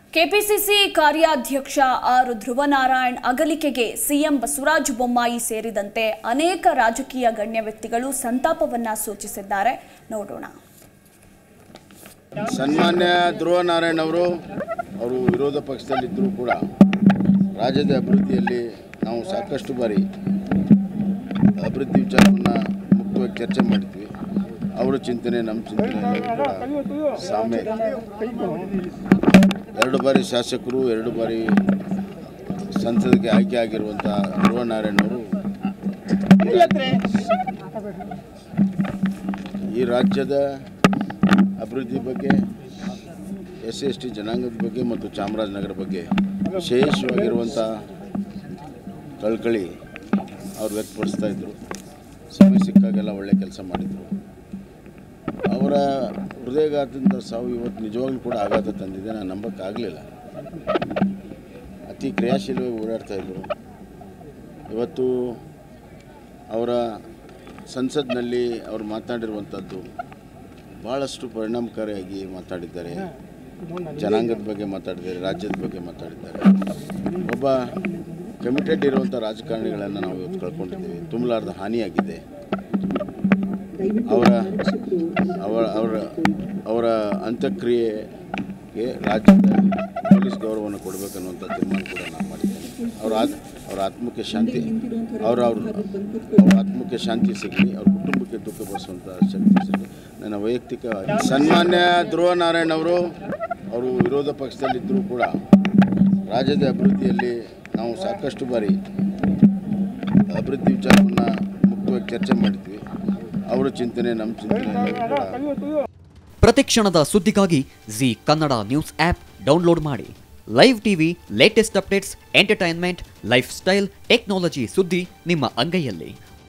KPCC ಕಾರ್ಯಾಧ್ಯಕ್ಷ R Dhruvanarayan ಅಗಲಿಕೆಗೆ CM Basavaraja Bommai ಸೇರಿದಂತೆ ಅನೇಕ ರಾಜಕೀಯ ಗಣ್ಯ ವ್ಯಕ್ತಿಗಳು ಸಂತಾಪವನ್ನ ಸೂಚಿಸಿದ್ದಾರೆ ನೋಡೋಣ ಸನ್ಮಾನ್ಯ ಧ್ರುವ ನಾರಾಯಣ್ ಅವರು ಅವರು ವಿರೋಧ ಪಕ್ಷದಲ್ಲಿದ್ದರೂ ಕೂಡ ರಾಜ್ಯದ ಅಭಿವೃದ್ಧಿಯಲ್ಲಿ ನಾವು ಸಾಕಷ್ಟು ಬಾರಿ ಅಭಿವೃದ್ಧಿ ವಿಚಾರವನ್ನು ಮುಕ್ತವಾಗಿ ಚರ್ಚೆ ಮಾಡಿದ್ವಿ ಅವರ ಚಿಂತನೆ ನಮ್ಮ ಚಿಂತನೆ ಎಲ್ಲವೂ ಕೂಡ ಸಾಮ್ಯ ಇದೆ. ಎರಡು ಬಾರಿ ಶಾಸಕರು ಎರಡು ಬಾರಿ ಸಂಸದಕ್ಕೆ ಆಯ್ಕೆ ಆಗಿರುವಂಥ ಧ್ರುವ ನಾರಾಯಣ್ ಅವರು ಈ ರಾಜ್ಯದ ಅಭಿವೃದ್ಧಿ ಬಗ್ಗೆ ಎಸ್ ಎಸ್ ಟಿ ಜನಾಂಗದ ಬಗ್ಗೆ ಮತ್ತು ಚಾಮರಾಜನಗರ ಬಗ್ಗೆ ವಿಶೇಷವಾಗಿರುವಂಥ ಕಳ್ಕಳಿ ಅವ್ರು ವ್ಯಕ್ತಪಡಿಸ್ತಾ ಇದ್ದರು ಸಮಯ ಸಿಕ್ಕಾಗೆಲ್ಲ ಒಳ್ಳೆ ಕೆಲಸ ಮಾಡಿದರು ಅವರ ಹೃದಯಘಾತದಿಂದ ಸಾವು ಇವತ್ತು ನಿಜವಾಗ್ಲೂ ಕೂಡ ಆಘಾತ ತಂದಿದೆ ನಾನು ನಂಬಕ್ಕಾಗಲಿಲ್ಲ ಅತಿ ಕ್ರಿಯಾಶೀಲವಾಗಿ ಓಡಾಡ್ತಾ ಇದ್ದರು ಇವತ್ತು ಅವರ ಸಂಸತ್ನಲ್ಲಿ ಅವರು ಮಾತನಾಡಿರುವಂಥದ್ದು ಭಾಳಷ್ಟು ಪರಿಣಾಮಕಾರಿಯಾಗಿ ಮಾತಾಡಿದ್ದಾರೆ ಜನಾಂಗದ ಬಗ್ಗೆ ಮಾತಾಡಿದ್ದಾರೆ ರಾಜ್ಯದ ಬಗ್ಗೆ ಮಾತಾಡಿದ್ದಾರೆ ಒಬ್ಬ ಕಮಿಟೆಡ್ ಇರುವಂಥ ರಾಜಕಾರಣಿಗಳನ್ನು ನಾವು ಇವತ್ತು ಕಳ್ಕೊಂಡಿದ್ದೀವಿ ತುಂಬಲಾರ್ದ ಹಾನಿಯಾಗಿದೆ ಅವರ ಅವರ ಅವರ ಅವರ ಅಂತ್ಯಕ್ರಿಯೆಗೆ ರಾಜ್ಯದ ಪೊಲೀಸ್ ಗೌರವವನ್ನು ಕೊಡಬೇಕನ್ನುವಂಥ ತೀರ್ಮಾನ ಕೂಡ ನಾನು ಮಾಡಿದ್ದೇನೆ ಅವರ ಆತ್ ಅವರ ಆತ್ಮಕ್ಕೆ ಶಾಂತಿ ಅವರ ಅವ್ರ ಅವ್ರ ಆತ್ಮಕ್ಕೆ ಶಾಂತಿ ಸಿಗಲಿ ಅವ್ರ ಕುಟುಂಬಕ್ಕೆ ದುಃಖ ಬರೆಸುವಂಥ ಶಕ್ತಿ ಸಿಗಲಿ ನನ್ನ ವೈಯಕ್ತಿಕ ಸನ್ಮಾನ್ಯ ಧ್ರುವ ನಾರಾಯಣ್ ಅವರು ಅವರು ವಿರೋಧ ಪಕ್ಷದಲ್ಲಿದ್ದರೂ ಕೂಡ ರಾಜ್ಯದ ಅಭಿವೃದ್ಧಿಯಲ್ಲಿ ನಾವು ಸಾಕಷ್ಟು ಬಾರಿ ಅಭಿವೃದ್ಧಿ ವಿಚಾರವನ್ನು ಮುಕ್ತವಾಗಿ ಚರ್ಚೆ ಮಾಡಿದ್ವಿ ಅವರ ಚಿಂತನೆ ನಮ್ಮ ಚಿಂತನೆ ಎಲ್ಲವೂ ಕೂಡ ಪ್ರತಿಕ್ಷಣದ ಸುದ್ದಿಗಾಗಿ Zee Kannada news app download ಮಾಡಿ live TV latest updates entertainment lifestyle technology ಸುದ್ದಿ ನಿಮ್ಮ ಅಂಗೈಯಲ್ಲಿ